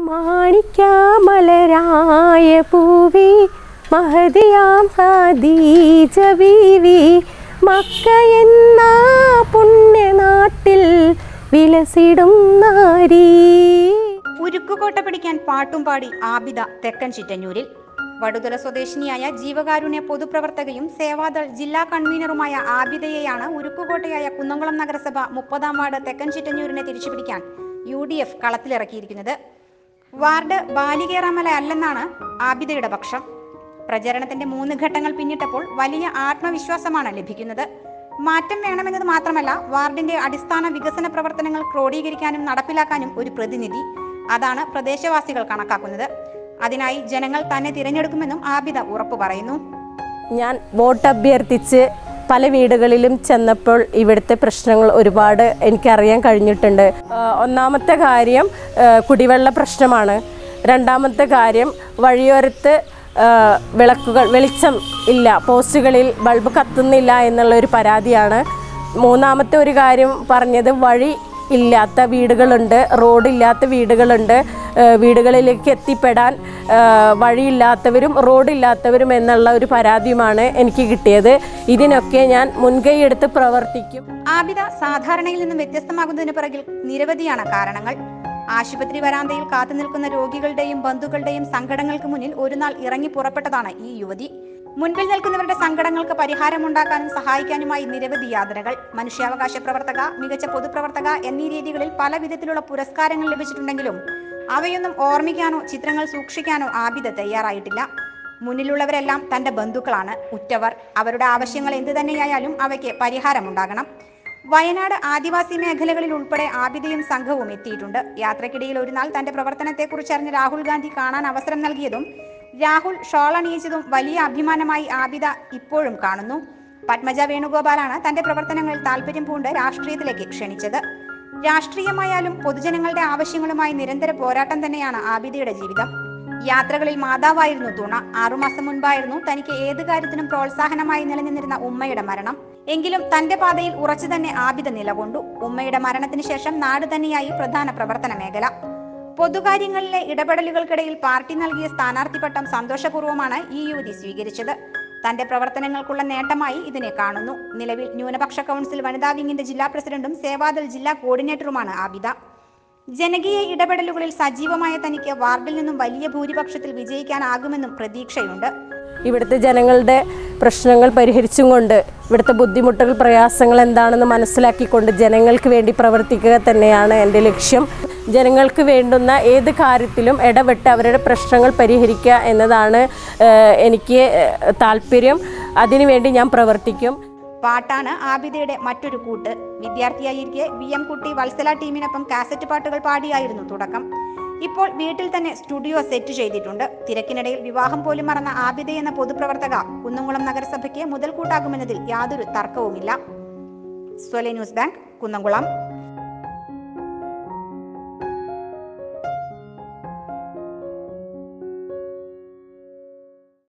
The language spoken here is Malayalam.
മാണിക്യാമലരായ പൂവി മഹതിയാം ഖദീജ ബീവി മക്ക എന്ന പുണ്യനാട്ടിൽ വിലസിടും നാരീ ഉരുക്കുകോട്ട പിടിക്കാൻ പാട്ടും പാടി ആബിദ തെക്കൻ ചിറ്റന്നൂരിൽ വടുതല സ്വദേശിനിയായ ജീവകാരുണ്യ പൊതുപ്രവർത്തകയും സേവാദൾ ജില്ലാ കൺവീനറുമായ ആബിദയെയാണ് ഉരുക്കുകോട്ടയായ കുന്നംകുളം നഗരസഭ മുപ്പതാം വാർഡ് തെക്കൻ ചിറ്റന്നൂരിനെ തിരിച്ചുപിടിക്കാൻ യു ഡി എഫ് കളത്തിലിറക്കിയിരിക്കുന്നത് വാർഡ് ബാലികേറാമല അല്ലെന്നാണ് ആബിദയുടെ പക്ഷം പ്രചരണത്തിന്റെ മൂന്ന് ഘട്ടങ്ങൾ പിന്നിട്ടപ്പോൾ വലിയ ആത്മവിശ്വാസമാണ് ലഭിക്കുന്നത് മാറ്റം വേണമെന്നത് മാത്രമല്ല വാർഡിന്റെ അടിസ്ഥാന വികസന പ്രവർത്തനങ്ങൾ ക്രോഡീകരിക്കാനും നടപ്പിലാക്കാനും ഒരു പ്രതിനിധി അതാണ് പ്രദേശവാസികൾ കണക്കാക്കുന്നത് അതിനായി ജനങ്ങൾ തന്നെ തിരഞ്ഞെടുക്കുമെന്നും ആബിദ ഉറപ്പു പറയുന്നു ഞാൻ വോട്ട് അഭ്യർത്ഥിച്ച് പല വീടുകളിലും ചെന്നപ്പോൾ ഇവിടുത്തെ പ്രശ്നങ്ങൾ ഒരുപാട് എനിക്കറിയാൻ കഴിഞ്ഞിട്ടുണ്ട് ആ, ഒന്നാമത്തെ കാര്യം ആ, കുടിവെള്ള പ്രശ്നമാണ് രണ്ടാമത്തെ കാര്യം വഴിയോരത്ത് ആ, വിളക്കുകൾ വെളിച്ചം ഇല്ല പോസ്റ്റുകളിൽ ബൾബ് കത്തുന്നില്ല എന്നുള്ള ഒരു പരാതിയാണ് മൂന്നാമത്തെ ഒരു കാര്യം പറഞ്ഞത് വഴി ഇല്ലാത്ത വീടുകളുണ്ട് റോഡില്ലാത്ത വീടുകളുണ്ട് ഏഹ് വീടുകളിലേക്ക് എത്തിപ്പെടാൻ ഏഹ് വഴിയില്ലാത്തവരും റോഡില്ലാത്തവരും എന്നുള്ള ഒരു പരാതിയുമാണ് എനിക്ക് കിട്ടിയത് ഇതിനൊക്കെ ഞാൻ മുൻകൈ എടുത്ത് പ്രവർത്തിക്കും ആബിദ സാധാരണയിൽ നിന്നും വ്യത്യസ്തമാകുന്നതിന് പിറകിൽ നിരവധിയാണ് കാരണങ്ങൾ ആശുപത്രി വരാന്തയിൽ കാത്തുനിൽക്കുന്ന രോഗികളുടെയും ബന്ധുക്കളുടെയും സങ്കടങ്ങൾക്ക് മുന്നിൽ ഒരു നാൾ ഇറങ്ങി പുറപ്പെട്ടതാണ് ഈ യുവതി മുൻപിൽ നിൽക്കുന്നവരുടെ സങ്കടങ്ങൾക്ക് പരിഹാരമുണ്ടാക്കാനും സഹായിക്കാനുമായി നിരവധി യാതനകൾ മനുഷ്യാവകാശ പ്രവർത്തക മികച്ച പൊതുപ്രവർത്തക എന്നീ രീതികളിൽ പല വിധത്തിലുള്ള പുരസ്കാരങ്ങൾ ലഭിച്ചിട്ടുണ്ടെങ്കിലും അവയൊന്നും ഓർമ്മിക്കാനോ ചിത്രങ്ങൾ സൂക്ഷിക്കാനോ ആബിദ തയ്യാറായിട്ടില്ല മുന്നിലുള്ളവരെല്ലാം തന്റെ ബന്ധുക്കളാണ് ഉറ്റവർ അവരുടെ ആവശ്യങ്ങൾ എന്തു തന്നെയായാലും അവയ്ക്ക് പരിഹാരമുണ്ടാകണം വയനാട് ആദിവാസി മേഖലകളിൽ ഉൾപ്പെടെ ആബിദയും സംഘവും എത്തിയിട്ടുണ്ട് യാത്രക്കിടയിൽ ഒരു നാൾ തന്റെ പ്രവർത്തനത്തെക്കുറിച്ച് അറിഞ്ഞ രാഹുൽ ഗാന്ധി കാണാൻ അവസരം നൽകിയതും രാഹുൽ ഷോൾ അണിയിച്ചതും വലിയ അഭിമാനമായി ആബിദ ഇപ്പോഴും കാണുന്നു പത്മജ വേണുഗോപാലാണ് തന്റെ പ്രവർത്തനങ്ങളിൽ താല്പര്യം പൂണ്ട് രാഷ്ട്രീയത്തിലേക്ക് ക്ഷണിച്ചത് രാഷ്ട്രീയമായാലും പൊതുജനങ്ങളുടെ ആവശ്യങ്ങളുമായി നിരന്തര പോരാട്ടം തന്നെയാണ് ആബിദയുടെ ജീവിതം യാത്രകളിൽ മാതാവായിരുന്നു തുണ ആറുമാസം മുൻപായിരുന്നു തനിക്ക് ഏത് കാര്യത്തിനും പ്രോത്സാഹനമായി നിലനിന്നിരുന്ന ഉമ്മയുടെ മരണം എങ്കിലും തന്റെ പാതയിൽ ഉറച്ചു തന്നെ ആബിദ നിലകൊണ്ടു ഉമ്മയുടെ മരണത്തിന് ശേഷം നാട് തന്നെയായി പ്രധാന പ്രവർത്തന മേഖല പൊതുകാര്യങ്ങളിലെ ഇടപെടലുകൾക്കിടയിൽ പാർട്ടി നൽകിയ സ്ഥാനാർത്ഥി പട്ടം സന്തോഷപൂർവ്വമാണ് ഈ യുവതി സ്വീകരിച്ചത് തന്റെ പ്രവർത്തനങ്ങൾക്കുള്ള നേട്ടമായി ഇതിനെ കാണുന്നു നിലവിൽ ന്യൂനപക്ഷ കൗൺസിൽ വനിതാ വിങ്ങിന്റെ ജില്ലാ പ്രസിഡന്റും സേവാദൾ ജില്ലാ കോർഡിനേറ്ററുമാണ് ആബിദ ജനകീയ ഇടപെടലുകളിൽ സജീവമായ തനിക്ക് വാർഡിൽ നിന്നും വലിയ ഭൂരിപക്ഷത്തിൽ വിജയിക്കാനാകുമെന്നും പ്രതീക്ഷയുണ്ട് ഇവിടുത്തെ ജനങ്ങളുടെ പ്രശ്നങ്ങൾ പരിഹരിച്ചും കൊണ്ട് ഇവിടുത്തെ ബുദ്ധിമുട്ടുകൾ പ്രയാസങ്ങൾ എന്താണെന്ന് മനസ്സിലാക്കിക്കൊണ്ട് ജനങ്ങൾക്ക് വേണ്ടി പ്രവർത്തിക്കുക തന്നെയാണ് എൻ്റെ ലക്ഷ്യം ജനങ്ങൾക്ക് വേണ്ടുന്ന ഏത് കാര്യത്തിലും ഇടപെട്ട് അവരുടെ പ്രശ്നങ്ങൾ പരിഹരിക്കുക എന്നതാണ് ഏഹ്, എനിക്ക് ഏഹ്, താല്പര്യം അതിനുവേണ്ടി ഞാൻ പ്രവർത്തിക്കും പാട്ടാണ് ആബിദയുടെ മറ്റൊരു കൂട്ട് വിദ്യാർത്ഥിയായിരിക്കെ വി എം കുട്ടി വത്സല ടീമിനൊപ്പം കാസറ്റ് പാട്ടുകൾ പാടിയായിരുന്നു തുടക്കം ഇപ്പോൾ വീട്ടിൽ തന്നെ സ്റ്റുഡിയോ സെറ്റ് ചെയ്തിട്ടുണ്ട് തിരക്കിനിടയിൽ വിവാഹം പോലും മറന്ന ആബിദ എന്ന പൊതുപ്രവർത്തക കുന്നംകുളം നഗരസഭയ്ക്ക് മുതൽക്കൂട്ടാകുമെന്നതിൽ യാതൊരു തർക്കവുമില്ല സ്വലെ ന്യൂസ് ബാങ്ക് കുന്നംകുളം